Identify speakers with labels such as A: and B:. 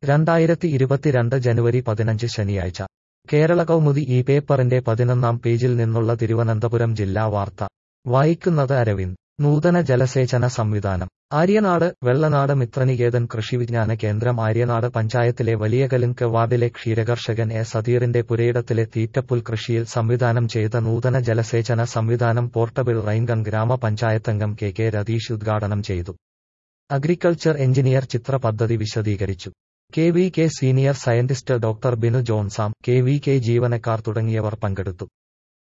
A: രണ്ടായിരത്തി ഇരുപത്തിരണ്ട് ജനുവരി പതിനഞ്ച് ശനിയാഴ്ച കേരള കൗമുദി ഈ പേപ്പറിന്റെ പതിനൊന്നാം പേജിൽ നിന്നുള്ള തിരുവനന്തപുരം ജില്ലാ വാർത്ത വായിക്കുന്നത് അരവിന്ദ് നൂതന ജലസേചന സംവിധാനം ആര്യനാട് വെള്ളനാട് മിത്രനികേതൻ കൃഷിവിജ്ഞാന കേന്ദ്രം ആര്യനാട് പഞ്ചായത്തിലെ വലിയകലുങ്ക് വാർഡിലെ ക്ഷീരകർഷകൻ എ സതീറിന്റെ പുരയിടത്തിലെ തീറ്റപ്പുൽ കൃഷിയിൽ സംവിധാനം ചെയ്ത നൂതന ജലസേചന സംവിധാനം പോർട്ടബിൾ റൈൻഗൺ ഗ്രാമപഞ്ചായത്തംഗം കെ കെ രതീഷ് ഉദ്ഘാടനം ചെയ്തു അഗ്രികൾച്ചർ എഞ്ചിനീയർ ചിത്ര പദ്ധതി വിശദീകരിച്ചു K V K senior scientist doctor Binu Johnsam K V K ജീവനക്കാർ തുടങ്ങിയവർ പങ്കെടുത്തു